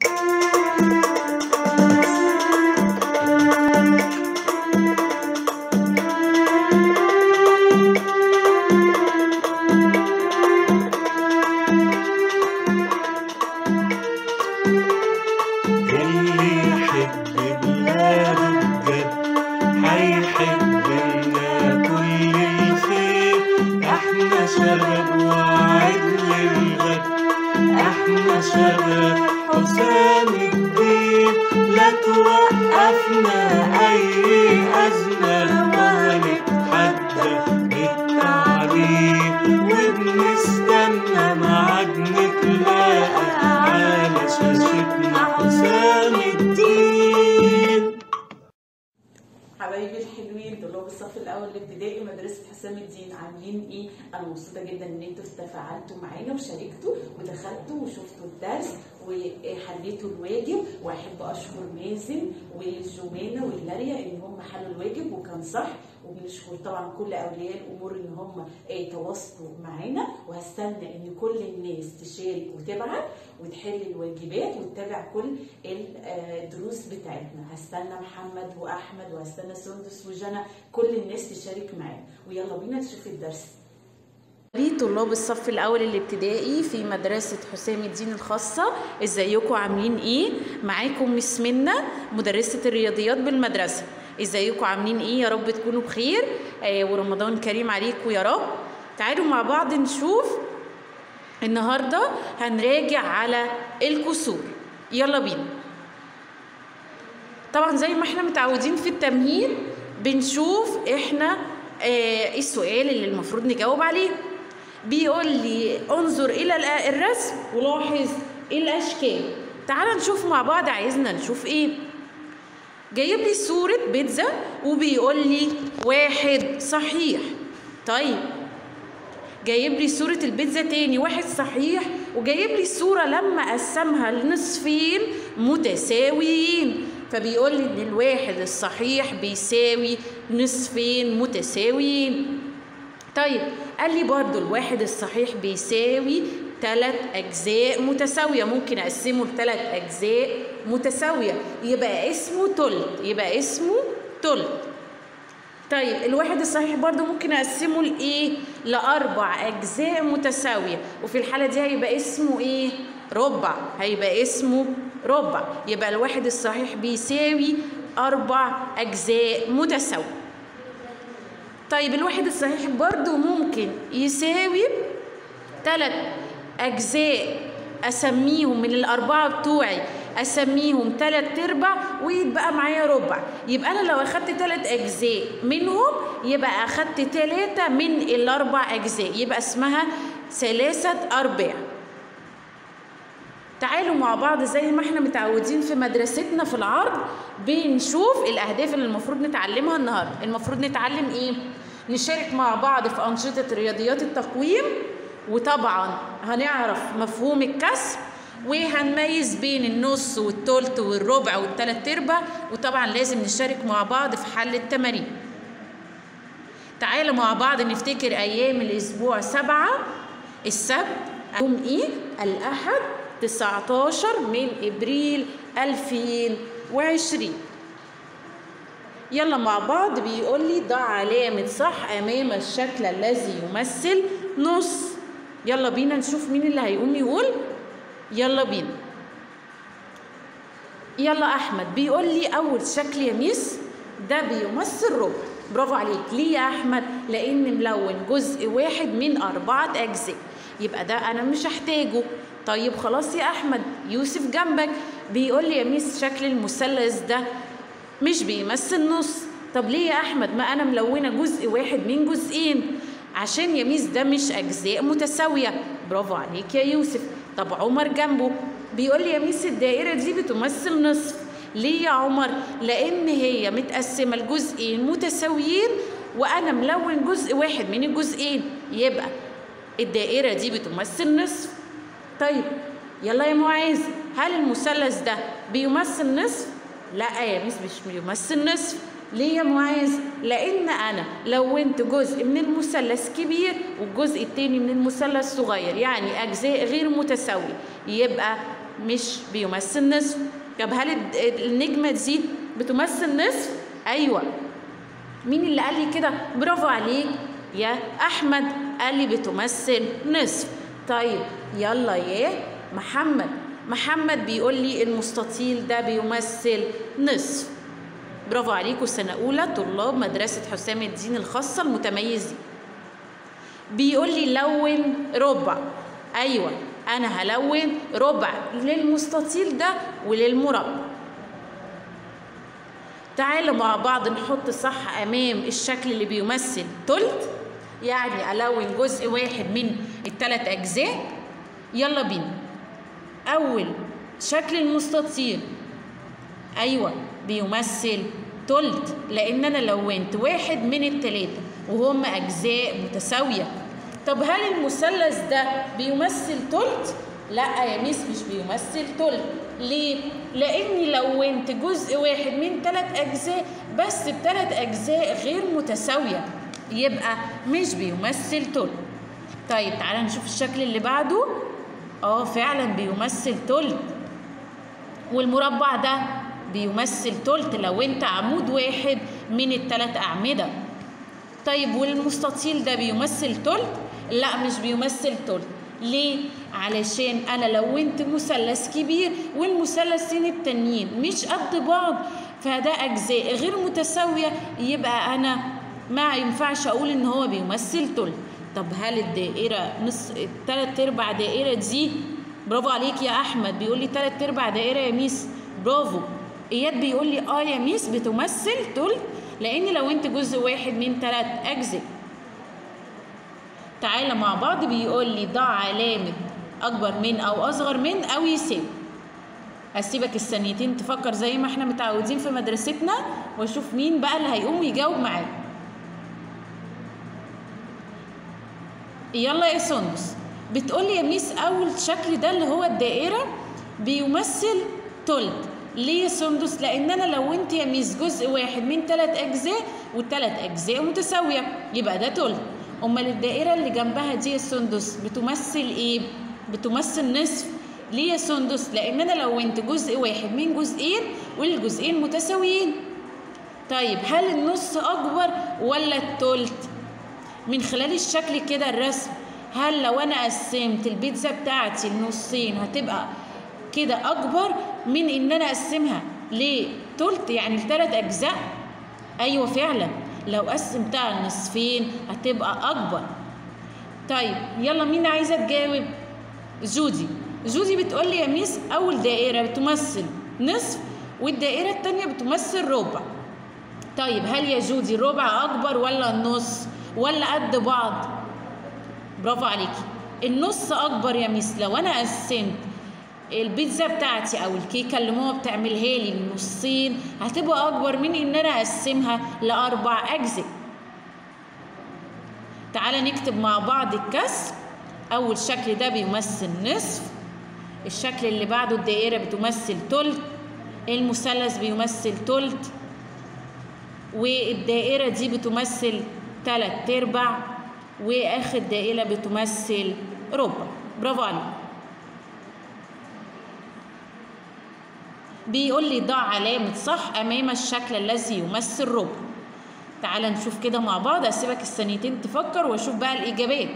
اللي يحب بلاده بجد هيحب لنا كل الخير احنا شباب وعد للغد احنا شباب حسام الدين لا توقفنا اي ازمه وهنتحدى بالتعليم وبنستنى ميعاد نتلاقى على شاشتنا حسام الدين حبايبي الحلوين طلاب الصف الاول الابتدائي مدرسه حسام الدين عاملين ايه انا مبسوطه جدا ان انتوا تفاعلتوا معانا وشاركتوا ودخلتوا وشفتوا الدرس وحليتوا الواجب واحب اشكر مازن والجمانه واللاريا ان هم حلوا الواجب وكان صح وبنشكر طبعا كل اولياء الامور ان هم آه، تواصلوا معانا وهستنى ان كل الناس تشارك وتبعت وتحل الواجبات وتتابع كل الدروس بتاعتنا هستنى محمد واحمد وهستنى سندس وجنى كل الناس تشارك معانا ويلا بينا نشوف الدرس طلاب الصف الاول الابتدائي في مدرسه حسام الدين الخاصه ازيكم عاملين ايه معاكم مس منى مدرسه الرياضيات بالمدرسه ازيكم عاملين ايه يا رب تكونوا بخير آه ورمضان كريم عليكم يا رب تعالوا مع بعض نشوف النهارده هنراجع على الكسور يلا بينا طبعا زي ما احنا متعودين في التمهيد بنشوف احنا آه ايه السؤال اللي المفروض نجاوب عليه بيقول لي انظر الى الأ- الرسم ولاحظ الاشكال تعال نشوف مع بعض عايزنا نشوف ايه جايب لي صورة بيتزا وبيقول لي واحد صحيح طيب جايب لي صورة البيتزا تاني واحد صحيح وجايب لي الصورة لما قسمها لنصفين متساويين فبيقول لي ان الواحد الصحيح بيساوي نصفين متساويين طيب قال لي برضو الواحد الصحيح بيساوي ثلاث أجزاء متساوية ممكن أقسمه لثلاث أجزاء متساوية يبقى اسمه تلت يبقى اسمه تلت طيب الواحد الصحيح برضو ممكن أقسمه لإيه؟ لأربع أجزاء متساوية وفي الحالة دي هيبقى اسمه إيه؟ ربع هيبقى اسمه ربع يبقى الواحد الصحيح بيساوي أربع أجزاء متساوية طيب الواحد الصحيح برضو ممكن يساوي ثلاث أجزاء أسميهم من الأربعة بتوعي أسميهم ثلاث أرباع ويتبقى معايا ربع يبقى أنا لو أخدت ثلاث أجزاء منهم يبقى أخدت ثلاثة من الأربع أجزاء يبقى اسمها ثلاثة أرباع تعالوا مع بعض زي ما احنا متعودين في مدرستنا في العرض بنشوف الاهداف اللي المفروض نتعلمها النهارده المفروض نتعلم ايه نشارك مع بعض في انشطه رياضيات التقويم وطبعا هنعرف مفهوم الكسر وهنميز بين النص والتلت والربع والتلات ارباع وطبعا لازم نشارك مع بعض في حل التمارين تعالوا مع بعض نفتكر ايام الاسبوع سبعة السبت يوم ايه الاحد 19 من ابريل 2020 يلا مع بعض بيقول لي ضع علامة صح أمام الشكل الذي يمثل نص يلا بينا نشوف مين اللي هيقوم يقول يلا بينا يلا أحمد بيقول لي أول شكل يا ميس ده بيمثل ربع برافو عليك ليه يا أحمد لأن ملون جزء واحد من أربعة أجزاء يبقى ده أنا مش هحتاجه طيب خلاص يا أحمد يوسف جنبك بيقول لي يا ميس شكل المثلث ده مش بيمثل نص طب ليه يا احمد ما انا ملونه جزء واحد من جزئين عشان يا ميس ده مش اجزاء متساويه برافو عليك يا يوسف طب عمر جنبه بيقول لي يا ميس الدائره دي بتمثل نصف ليه يا عمر لان هي متقسمه لجزئين متساويين وانا ملون جزء واحد من الجزئين يبقى الدائره دي بتمثل نصف طيب يلا يا معاذ هل المثلث ده بيمثل نصف لا يا ميس مش بيمثل نصف ليه يا معاذ لان انا لونت جزء من المثلث كبير والجزء التاني من المثلث صغير يعني اجزاء غير متساويه يبقى مش بيمثل نصف طب هل الد- النجمة دي بتمثل نصف؟ أيوة مين اللي قال لي كده؟ برافو عليك يا أحمد قال لي بتمثل نصف طيب يلا يا محمد محمد بيقول لي المستطيل ده بيمثل نصف برافو عليكم سنة أولى طلاب مدرسة حسام الدين الخاصة المتميزين بيقول لي لون ربع ايوه انا هلون ربع للمستطيل ده وللمربع تعالوا مع بعض نحط صح امام الشكل اللي بيمثل تلت يعني الون جزء واحد من الثلاث اجزاء يلا بينا اول شكل المستطيل ايوه بيمثل تلت لان انا لونت واحد من التلاته وهم اجزاء متساويه طب هل المثلث ده بيمثل تلت لا يا ميس مش بيمثل تلت ليه لاني لونت جزء واحد من ثلاث اجزاء بس بثلاث اجزاء غير متساويه يبقى مش بيمثل تلت طيب تعالى نشوف الشكل اللي بعده اه فعلا بيمثل تلت والمربع ده بيمثل تلت لو انت عمود واحد من الثلاث أعمدة طيب والمستطيل ده بيمثل تلت لا مش بيمثل تلت ليه علشان انا لونت مثلث كبير والمثلثين التانيين مش قد بعض فده اجزاء غير متساويه يبقى انا ما ينفعش اقول ان هو بيمثل تلت طب هل الدائره نص التلات ارباع دائره دي برافو عليك يا احمد بيقول لي تلات ارباع دائره يا ميس برافو اياد بيقول لي اه يا ميس بتمثل تلت لان لو انت جزء واحد من ثلاث اجزاء تعالى مع بعض بيقول لي ضع علامه اكبر من او اصغر من او يساوي هسيبك الثانيتين تفكر زي ما احنا متعودين في مدرستنا واشوف مين بقى اللي هيقوم ويجاوب معايا يلا يا سندس بتقولي يا ميس اول شكل ده اللي هو الدائره بيمثل تلت ليه يا سندس لان انا لونت يا ميس جزء واحد من ثلاث اجزاء والثلاث اجزاء متساويه يبقى ده تلت امال الدائره اللي جنبها دي يا سندس بتمثل ايه بتمثل نصف ليه يا سندس لان انا لونت جزء واحد من جزئين والجزئين متساويين طيب هل النص اكبر ولا التلت من خلال الشكل كده الرسم هل لو انا قسمت البيتزا بتاعتي لنصين هتبقى كده اكبر من ان انا اقسمها لتلت يعني لثلاث اجزاء ايوه فعلا لو قسمتها لنصفين هتبقى اكبر طيب يلا مين عايزه تجاوب جودي جودي بتقول لي يا ميس اول دائره بتمثل نصف والدائره الثانيه بتمثل ربع طيب هل يا جودي الربع اكبر ولا النص ولا قد بعض برافو عليكي النص اكبر يا ميس لو انا قسمت البيتزا بتاعتي او الكيكه اللي ماما بتعملها لي لنصين هتبقى اكبر من ان انا اقسمها لاربع اجزاء تعالى نكتب مع بعض الكسر اول شكل ده بيمثل نصف الشكل اللي بعده الدائره بتمثل تلت المثلث بيمثل تلت والدائره دي بتمثل تلات ارباع واخر دائره بتمثل ربع برافو عليك بيقول لي ضع علامة صح أمام الشكل الذي يمثل ربع تعال نشوف كده مع بعض أسيبك الثانيتين تفكر وأشوف بقى الإجابات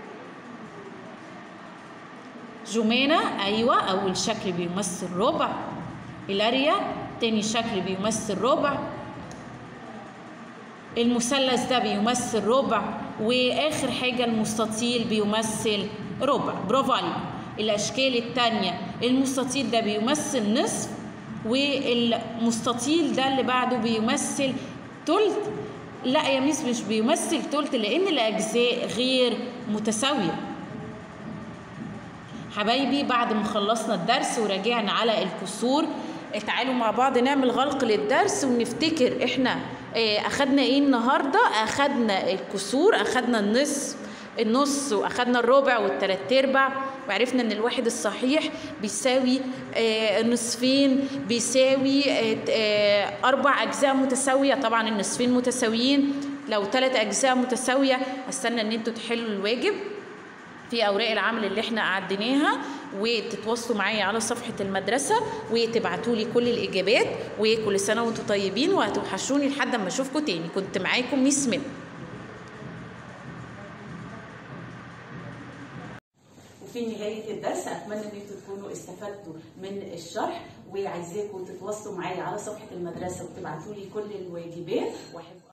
جمانة أيوة أول شكل بيمثل ربع إلاريا تاني شكل بيمثل ربع المثلث ده بيمثل ربع واخر حاجه المستطيل بيمثل ربع برافو عليك الاشكال التانية المستطيل ده بيمثل نصف والمستطيل ده اللي بعده بيمثل تلت لا يا ميس مش بيمثل تلت لان الاجزاء غير متساويه حبايبي بعد ما خلصنا الدرس وراجعنا على الكسور تعالوا مع بعض نعمل غلق للدرس ونفتكر احنا اخدنا ايه النهارده اخدنا الكسور اخدنا النصف النص واخدنا الربع والتلات ارباع وعرفنا ان الواحد الصحيح بيساوي آه نصفين بيساوي آه آه اربع اجزاء متساويه طبعا النصفين متساويين لو ثلاث اجزاء متساويه استنى ان انتوا تحلوا الواجب في اوراق العمل اللي احنا عديناها وتتواصلوا معايا على صفحه المدرسه وتبعتوا لي كل الاجابات وكل سنه وانتم طيبين وهتوحشوني لحد ما اشوفكم تاني كنت معاكم ميس منى وفي نهاية الدرس أتمنى إن انتوا تكونوا استفدتوا من الشرح وعايزاكم تتواصلوا معايا على صفحة المدرسة وتبعتوا لي كل الواجبات وأحب